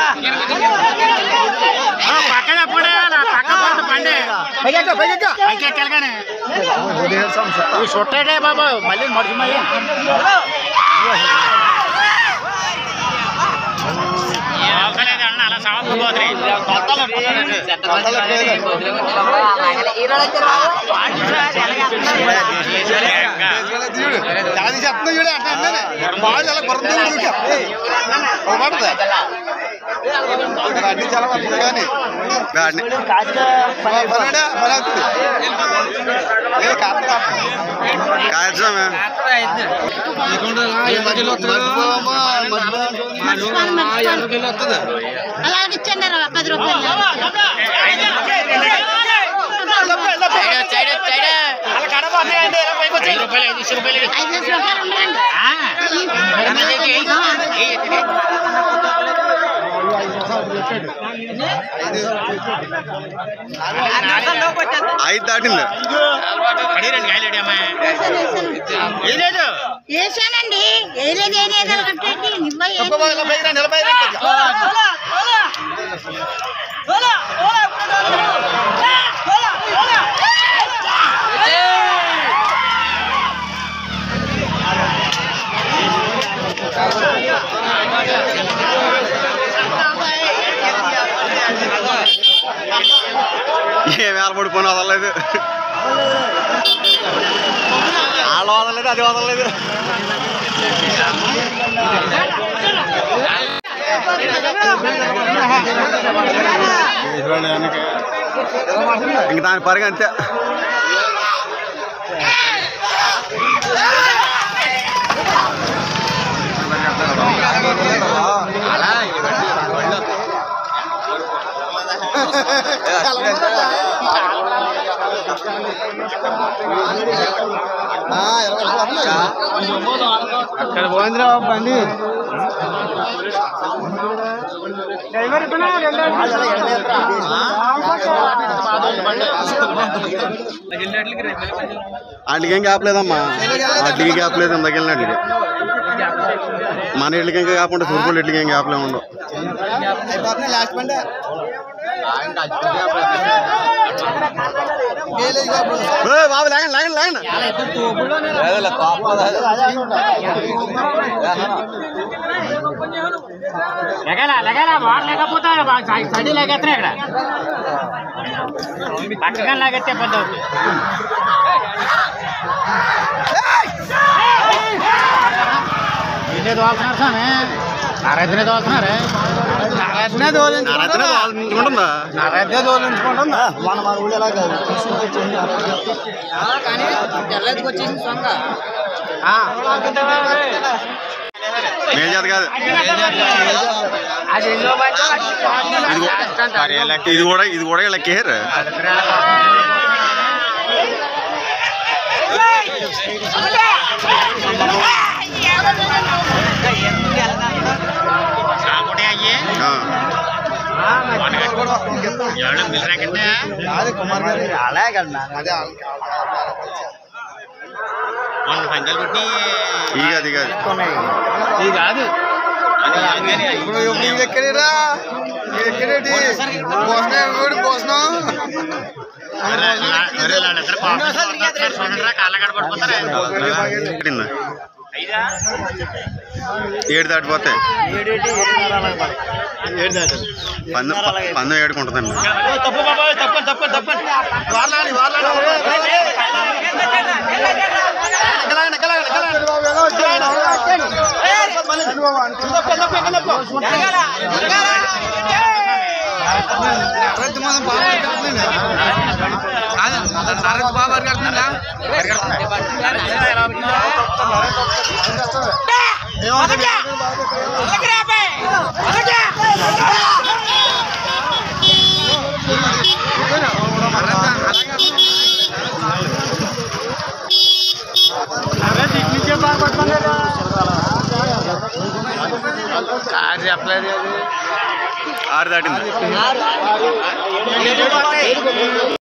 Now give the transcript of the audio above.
పక్కన ఎప్పుడే పక్క పోతుంది బండి పైకెక్క పైకెక్క పైకి ఎక్కాలి కానీ ఈ చుట్టాడే బాబు మళ్ళీ మడిచి మళ్ళీ అవసరం అన్న అలా సవత్తులు పోతున్నాయి దాని చెప్తున్నా చూడే అంటే అంటే వాళ్ళు అలా కొరత అన్ని చాలా మంది కానీ పనాడా పని అవుతుంది ఏ కాదు కాయచ్చమే అలాగే ఇచ్చండి రా పది రూపాయలు ఐదు రూపాయలు ఐదు రూపాయలు ఐదు రూపాయలు ఉండండి ఐదు దాటింది పడిరండి కాయలేడు అమ్మా ఏం లేదు వేసానండి వేయలేదు వేయలేదు అంటే నిమ్మ నిలబై ఏం వేలపడి పోనీ వదలలేదు వాళ్ళు వదలలేదు అది వదలలేదు ఇంక దాని పరిగ అంతే అక్కడ పోయిందిరా బండి వాటికి ఏం గ్యాప్ లేదమ్మా వాటికి గ్యాప్ లేదు ఇందాక వెళ్ళినట్లకి మన ఇళ్ళకి ఇంకా గ్యాప్ ఉంటుంది సూర్పుల్ ఇళ్ళకి ఏం గ్యాప్ లేవు ఉండవు లాస్ట్ బండి ఏయ్ బాబు లేకండి లేకండి లేకండి లెగల లెగల వాడు లేకపోతే సడి లాగెత్తారు ఇక్కడ పక్కగా లాగెత్తే పెద్ద అవుతుంది. ఎన్ని దోలుతున్నారు స్వామి నారైతేనే దోలుతున్నారే నారాయణనే దోలించుకుంటుందా నారైతేనే బాగుంటుందా నారాయణనే దోలించుకుంటుందా మన మన ఊళ్ళో ఎలా కాదు మేలు చేత కాదు అది ఎన్నో బండి ఇది కూ- ఇది కూడా ఇది కూడా లెక్కేరు సాముడే అయ్యి ఎవరు మిల్రాకంటే అదే కుమార్ గారు అలాగే అదే మొన్న పందాలు కొట్టి ఈ కాదు ఈ కాదు ఇది కాదు అది కాదు కానీ ఇప్పుడు ఇప్పుడు ఎక్కడేరా ఎక్కడేటి పోసనం కూడా పోసనం చూడండిరా కాళ్ళ కడపడిపోతారా దాటిందా? ఏడు దాటిపోతే పందెం పందెం ఏడుకుంటుందండి తప్పు బాబాయ్ తప్పండి తప్పండి తప్పండి వార్లాడి వార్లాడి కాదు చెప్పలేదు ఆరు దాటింది